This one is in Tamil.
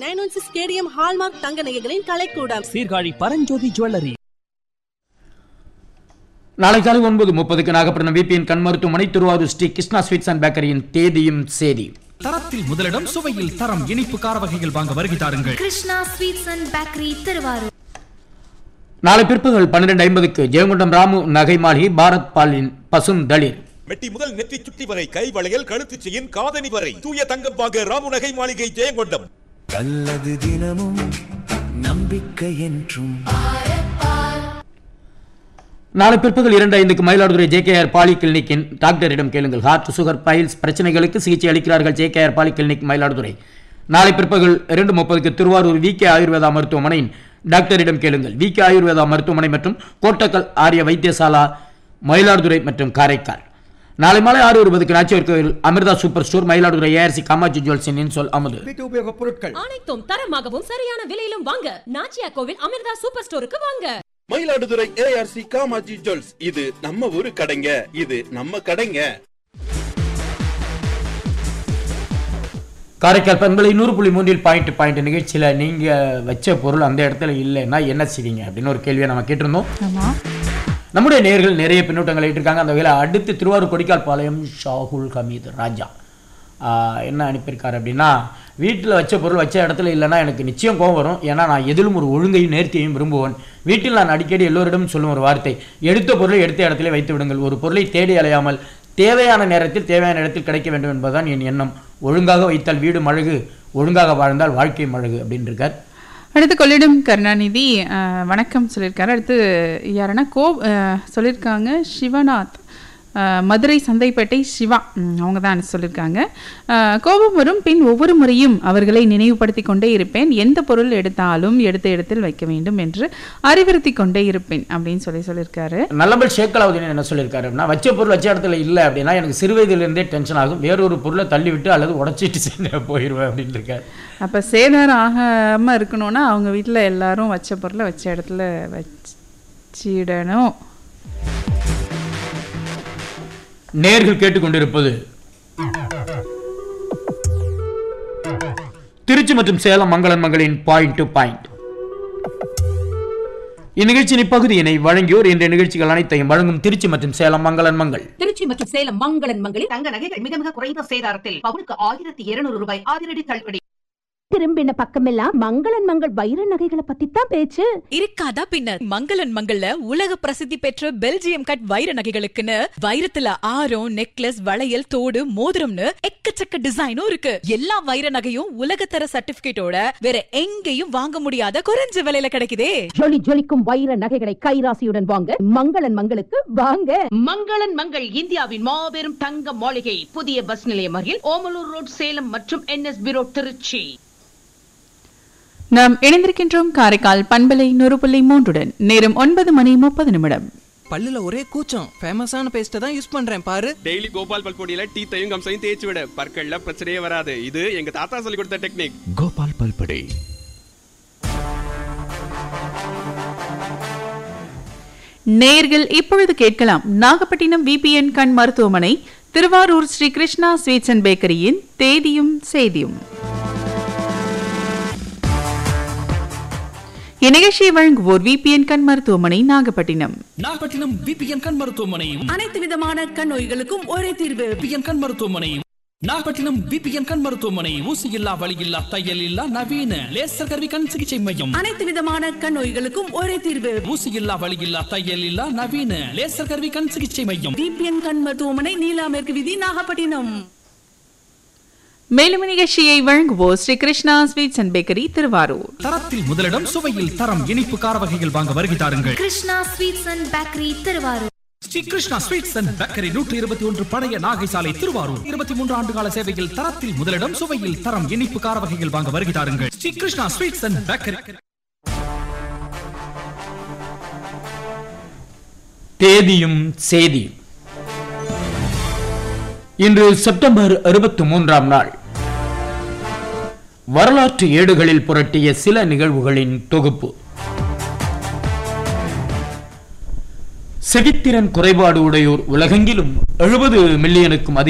nine one six KDM hallmark தங்க நகைகளின் கலைக்கூடம் சீர்காழி பரஞ்சோதி ஜுவல்லரி நாளை காலை ஒன்பது முப்பதுக்கு நாகப்பட்டினம் விபிஎன் கண் மருத்துவமனை திருவாரூர் ஸ்ரீ கிருஷ்ணா ஸ்வீட்ஸ் அண்ட் பேக்கரியின் தேதியும் சேதி தரத்தில் முதலிடம் சுவையில் தரம் இனிப்பு கார வகைகள் வாங்க வருகை தாருங்கள் Krishna sweets and bakery Thiruvarur நாளை பிற்பகல் பன்னிரண்டு ஐம்பதுக்கு ஜெயங்கொண்டம் ராமு நகை மாளிகை பாரத் பாலின் பசும் தளிர் மெட்டி முதல் நெற்றி சுட்டி வரை கை வளையல் கழுத்துச் செயின் காதணி வரை தூய தங்கம் வாங்க ராமுநகை மாளிகை ஜெயங்கொண்டம் நல்லது தினமும் நம்பிக்கை என்றும் நாளை பிற்பகல் இரண்டு ஐந்துக்கு மயிலாடுதுறை ஜேகேஆர் பாலி கிளினிக்கின் டாக்டரிடம் கேளுங்கள் ஹார்ட் சுகர் பைல்ஸ் பிரச்சனைகளுக்கு சிகிச்சை அளிக்கிறார்கள் ஜேகேஆர் பாலி கிளினிக் மயிலாடுதுறை நாளை பிற்பகல் இரண்டு முப்பதுக்கு திருவாரூர் வி கே ஆயுர்வேதா மருத்துவமனையின் டாக்டரிடம் கேளுங்கள் வி கே ஆயுர்வேதா மருத்துவமனை மற்றும் கோட்டக்கல் ஆரிய வைத்தியசாலா மயிலாடுதுறை மற்றும் காரைக்கால் நாளை மாலை ஆறு இருபதுக்கு Nachiyar Koil Amirtha super store Mayiladuthurai ARC Kamatchi ஜுவல்ஸின் சொல் அமுது வீட்டு உபயோகப் பொருட்கள் அனைத்தும் தரமாகவும் சரியான விலையிலும் வாங்க நாச்சியா கோவில் அமிர்தா சூப்பர் ஸ்டோருக்கு வாங்க மயிலாடுதுறை ஏஆர்சி காமாஜி ஜுவல்ஸ் இது நம்ம ஊரு கடைங்க இது நம்ம கடைங்க காரைக்கால் பண்பலை நூறு புள்ளி மூன்றில் பாயிண்ட் பாயிண்ட் நிகழ்ச்சியில் நீங்கள் வச்ச பொருள் அந்த இடத்துல இல்லைன்னா என்ன செய்வீங்க அப்படின்னு ஒரு கேள்வியை நம்ம கேட்டிருந்தோம் நம்முடைய நேர்கள் நிறைய பின்னூட்டங்களை இட்டிருக்காங்க அந்த வகையில் அடுத்து திருவாரூர் கொடிக்கால் பாளையம் ஷாகுல் ஹமீது ராஜா ஆஹ் என்ன அனுப்பியிருக்காரு அப்படின்னா வீட்டில் வச்ச பொருள் வச்ச இடத்துல இல்லைன்னா எனக்கு நிச்சயம் கோவம் வரும் ஏன்னா நான் எதிலும் ஒரு ஒழுங்கையும் நேர்த்தியையும் விரும்புவேன் வீட்டில் நான் அடிக்கடி எல்லோரிடம் சொல்லும் ஒரு வார்த்தை எடுத்த பொருளை எடுத்த இடத்திலே வைத்து விடுங்கள் ஒரு பொருளை தேடி அலையாமல் தேவையான நேரத்தில் தேவையான இடத்தில் கிடைக்க வேண்டும் என்பதுதான் என் எண்ணம் ஒழுங்காக வைத்தால் வீடு மழகு ஒழுங்காக வாழ்ந்தால் வாழ்க்கை மழகு அப்படின்னு இருக்கார் அடுத்து கொள்ளிடம் கருணாநிதி அஹ், வணக்கம் சொல்லியிருக்காரு அடுத்து யாருன்னா கோ அஹ், சொல்லியிருக்காங்க சிவநாத் அஹ், மதுரை சந்தைப்பேட்டை சிவா ம், அவங்க தான் சொல்லியிருக்காங்க அஹ், கோபம் வரும் பின் ஒவ்வொரு முறையும் அவர்களை நினைவுபடுத்தி கொண்டே இருப்பேன் எந்த பொருள் எடுத்தாலும் எடுத்த இடத்தில் வைக்க வேண்டும் என்று அறிவுறுத்தி கொண்டே இருப்பேன் அப்படின்னு சொல்லி சொல்லியிருக்காரு நல்லபடி ஷேக்கலாவதின் என்ன சொல்லியிருக்காரு அப்படின்னா வச்ச பொருள் வச்ச இடத்துல இல்லை அப்படின்னா எனக்கு சிறு வயதிலிருந்தே டென்ஷன் ஆகும் வேறொரு பொருளை தள்ளி விட்டு அல்லது உடச்சிட்டு சென்று போயிடுவேன் அப்படின்னு இருக்காரு அப்போ சேதாரம் ஆகாமல் இருக்கணும்னா அவங்க வீட்டில் எல்லாரும் வச்ச பொருளை வச்ச இடத்துல வச்சிடணும் நேர்கள் கேட்டுக்கொண்டிருப்பது திருச்சி மற்றும் சேலம் மங்களன் மங்களின் பாயிண்ட் டு பாயிண்ட் இந்நிகழ்ச்சியின் இப்பகுதியினை வழங்கியோர் இந்த நிகழ்ச்சிகள் அனைத்தையும் வழங்கும் திருச்சி மற்றும் சேலம் மங்களன் மங்கள் திருச்சி மற்றும் சேலம் மங்களன் மங்களில் தங்க நகைகள் மிக மிக குறைந்த சேதாரத்தில் பவுனுக்கு ஆயிரத்தி இருநூறு ரூபாய் அதிரடி தள்ளுபடி திரும்பின பக்கமெல்லாம் மங்களன் மங்கள் வைர நகைகளை பத்தி தான் பேச்சு இருக்காதா பின்ன மங்களன் மங்கள்ல உலக பிரசித்தி பெற்ற பெல்ஜியம் கட் வைர நகைகளுக்குன்னு வைரத்துல ஆரம் நெக்லஸ் வளையல் தோடு மோதிரம்னு எக்கச்சக்க டிசைனும் இருக்கு எல்லா வைர நகையும் உலகத்தர சர்டிபிகேட்டோட வேற எங்கேயும் வாங்க முடியாத குறைஞ்ச விலையில கிடைக்குதே ஜொலி ஜொலிக்கும் வைர நகைகளை கைராசியுடன் வாங்க மங்களன் மங்களுக்கு வாங்க மங்களன் மங்கள் இந்தியாவின் மாபெரும் தங்க மாளிகை புதிய பஸ் நிலையம் அருகில் ஓமலூர் ரோட் சேலம் மற்றும் என்எஸ் பி ரோட் திருச்சி நாம் இணைந்திருக்கின்றோம் காரைக்கால் பண்பலை நூறு புள்ளி மூன்றுடன் நேரம் ஒன்பது மணி முப்பது நிமிடம் பல்லுல ஒரே கூச்சம் ஃபேமஸான பேஸ்ட்டை தான் யூஸ் பண்றேன் பாரு டெய்லி கோபால் பல்பொடியில டீத்தையும் கம்சையும் தேய்ச்சி விட பற்கள்ல பிரச்சனையே வராது இது எங்க தாத்தா சொல்லி கொடுத்த டெக்னிக் கோபால் பல்படை நேர்கள் இப்பொழுது கேட்கலாம் நாகப்பட்டினம் விபிஎன் கண் மருத்துவமனை திருவாரூர் ஸ்ரீ கிருஷ்ணா ஸ்வீட்ஸ் அண்ட் பேக்கரியின் தேதியும் செய்தியும் இந்நிகழ்ச்சியை வழங்குவோர் விபிஎன் கண் மருத்துவமனை நாகப்பட்டினம் நாகப்பட்டினம் விபிஎன் கண் மருத்துவமனையும் அனைத்து விதமான கண் நோய்களுக்கும் ஒரே தீர்வு விபிஎன் கண் மருத்துவமனையும் நாகப்பட்டினம் விபிஎன் கண் மருத்துவமனை ஊசி இல்லா வலி இல்லா தையல் இல்லா நவீன லேசர் கருவி கண் சிகிச்சை மையம் அனைத்து விதமான கண் நோய்களுக்கும் ஒரே தீர்வு ஊசி இல்லா வலி இல்லா தையல் இல்லா நவீன லேசர் கருவி கண் சிகிச்சை மையம் டிபிஎன் கண் மருத்துவமனை நீலா மேற்கு விதி நாகப்பட்டினம் மேலும் நிகழ்ச்சியை வழங்குவோர் Sri Krishna sweets and bakery Thiruvarur தரத்தில் முதலிடம் சுவையில் தரம் இனிப்பு கார வகைகள் வாங்க வருகை தாருங்கள் Krishna sweets and bakery Thiruvarur Sri Krishna sweets and bakery நூற்றி இருபத்தி ஒன்று பழைய நாகை சாலை திருவாரூர் இருபத்தி மூன்று ஆண்டு கால சேவையில் தரத்தில் முதலிடம் சுவையில் தரம் இனிப்பு கார வகைகள் வாங்க வருகை தாருங்கள் Sri Krishna sweets and bakery தேதியும் செய்தியும் இன்று செப்டம்பர் இருபத்தி மூன்றாம் நாள் வரலாற்று ஏடுகளில் புரட்டிய சில நிகழ்வுகளின் தொகுப்பு செவித்திறன் குறைபாடு உடையோர் உலகெங்கிலும் எழுபது மில்லியனுக்கும் அதிக